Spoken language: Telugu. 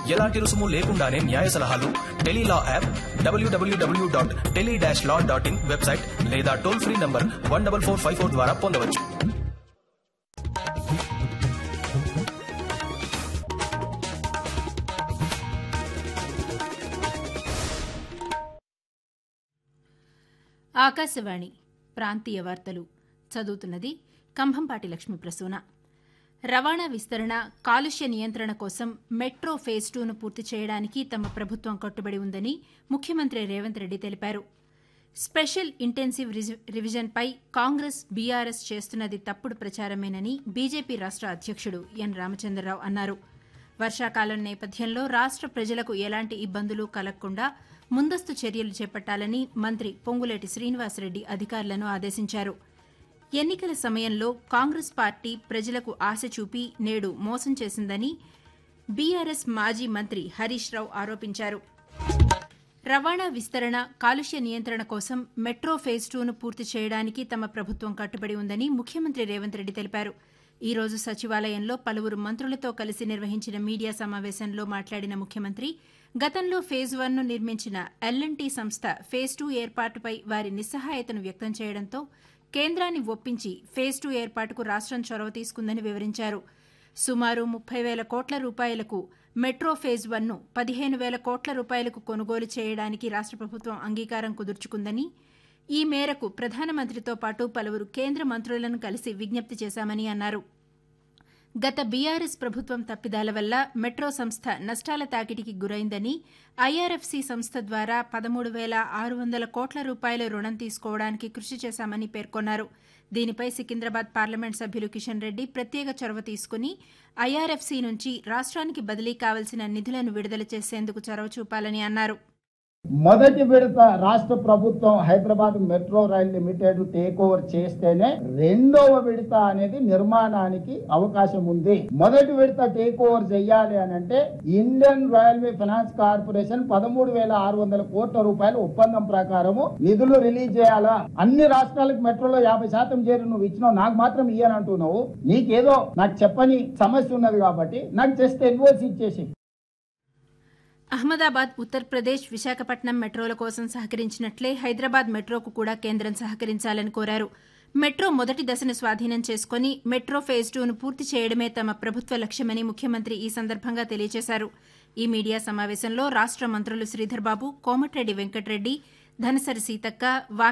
ఎలాంటి రుసుము లేకుండానే న్యాయ సలహాలు tele law app W W W dot tele dash law dot in website లేదా toll free number one double four five four ద్వారా పొందవచ్చు ఆకాశవాణి ప్రాంతీయ వార్తలు చదువుతున్నది కంభంపాటి లక్ష్మీ ప్రసూన రవాణా విస్తరణ కాలుష్య నియంత్రణ కోసం మెట్రో ఫేజ్ టూను పూర్తి చేయడానికి తమ ప్రభుత్వం కట్టుబడి ఉందని ముఖ్యమంత్రి రేవంత్ రెడ్డి తెలిపారు స్పెషల్ ఇంటెన్సివ్ రివిజన్పై కాంగ్రెస్ బీఆర్ఎస్ చేస్తున్నది తప్పుడు ప్రచారమేనని బీజేపీ రాష్ట అధ్యక్షుడు ఎన్ రామచంద్రరావు అన్నారు వర్షాకాలం నేపథ్యంలో రాష్ట ప్రజలకు ఎలాంటి ఇబ్బందులు కలగకుండా ముందస్తు చర్యలు చేపట్టాలని మంత్రి పొంగులేటి శ్రీనివాసరెడ్డి అధికారులను ఆదేశించారు ఎన్నికల సమయంలో కాంగ్రెస్ పార్టీ ప్రజలకు ఆశ చూపి నేడు మోసం చేసిందని బీఆర్ఎస్ మాజీ మంత్రి హరీష్ రావు ఆరోపించారు రవాణా విస్తరణ కాలుష్య నియంత్రణ కోసం మెట్రో ఫేజ్ టూను పూర్తి చేయడానికి తమ ప్రభుత్వం కట్టుబడి ఉందని ముఖ్యమంత్రి రేవంత్ రెడ్డి తెలిపారు ఈ రోజు సచివాలయంలో పలువురు మంత్రులతో కలిసి నిర్వహించిన మీడియా సమావేశంలో మాట్లాడిన ముఖ్యమంత్రి గతంలో ఫేజ్ వన్ను నిర్మించిన ఎల్ఎన్టీ సంస్థ ఫేజ్ టూ ఏర్పాటుపై వారి నిస్సహాయతను వ్యక్తం చేయడంతో కేంద్రాన్ని ఒప్పించి ఫేజ్ టూ ఏర్పాటుకు రాష్టం చొరవ తీసుకుందని వివరించారు సుమారు ముప్పై వేల కోట్ల రూపాయలకు మెట్రో ఫేజ్ వన్ను పదిహేను వేల కోట్ల రూపాయలకు కొనుగోలు చేయడానికి రాష్ట ప్రభుత్వం అంగీకారం కుదుర్చుకుందని ఈ మేరకు ప్రధానమంత్రితో పాటు పలువురు కేంద్ర మంత్రులను కలిసి విజ్ఞప్తి చేశామని అన్నారు గత బీఆర్ఎస్ ప్రభుత్వం తప్పిదాల వల్ల మెట్రో సంస్థ నష్టాల తాకిడికి గురైందని ఐఆర్ఎఫ్సి సంస్థ ద్వారా పదమూడు వేల ఆరు వందల కోట్ల రూపాయల రుణం తీసుకోవడానికి కృషి చేశామని పేర్కొన్నారు దీనిపై సికింద్రాబాద్ పార్లమెంట్ సభ్యులు కిషన్ రెడ్డి ప్రత్యేక చొరవ తీసుకుని ఐఆర్ఎఫ్సి నుంచి రాష్ట్రానికి బదిలీ కావలసిన నిధులను విడుదల చేసేందుకు చొరవ చూపాలని అన్నారు మొదటి విడత రాష్ట్ర ప్రభుత్వం Hyderabad metro rail limited take over చేస్తేనే రెండవ విడత అనేది నిర్మాణానికి అవకాశం ఉంది మొదటి విడత టేక్ ఓవర్ చేయాలి అని అంటే ఇండియన్ రైల్వే ఫైనాన్స్ కార్పొరేషన్ పదమూడు వేల ఆరు వందల కోట్ల రూపాయల ఒప్పందం ప్రకారము నిధులు రిలీజ్ చేయాలా అన్ని రాష్ట్రాలకు మెట్రోలో యాభై శాతం చేరి నువ్వు ఇచ్చినావు నాకు మాత్రం ఇయ్యని అంటున్నావు నీకేదో నాకు చెప్పని సమస్య ఉన్నది కాబట్టి నాకు జస్ట్ ఎన్ఓసి ఇచ్చేసి అహ్మదాబాద్ ఉత్తరప్రదేశ్ విశాఖపట్నం మెట్రోల కోసం సహకరించినట్లే హైదరాబాద్ మెట్రోకు కూడా కేంద్రం సహకరించాలని కోరారు మెట్రో మొదటి దశను స్వాధీనం చేసుకుని మెట్రో ఫేజ్ టూను పూర్తి చేయడమే తమ ప్రభుత్వ లక్ష్యమని ముఖ్యమంత్రి ఈ సందర్భంగా తెలియజేశారు ఈ మీడియా సమావేశంలో రాష్ట మంత్రులు శ్రీధర్బాబు కోమటిరెడ్డి వెంకటరెడ్డి ధనసరి సీతక్క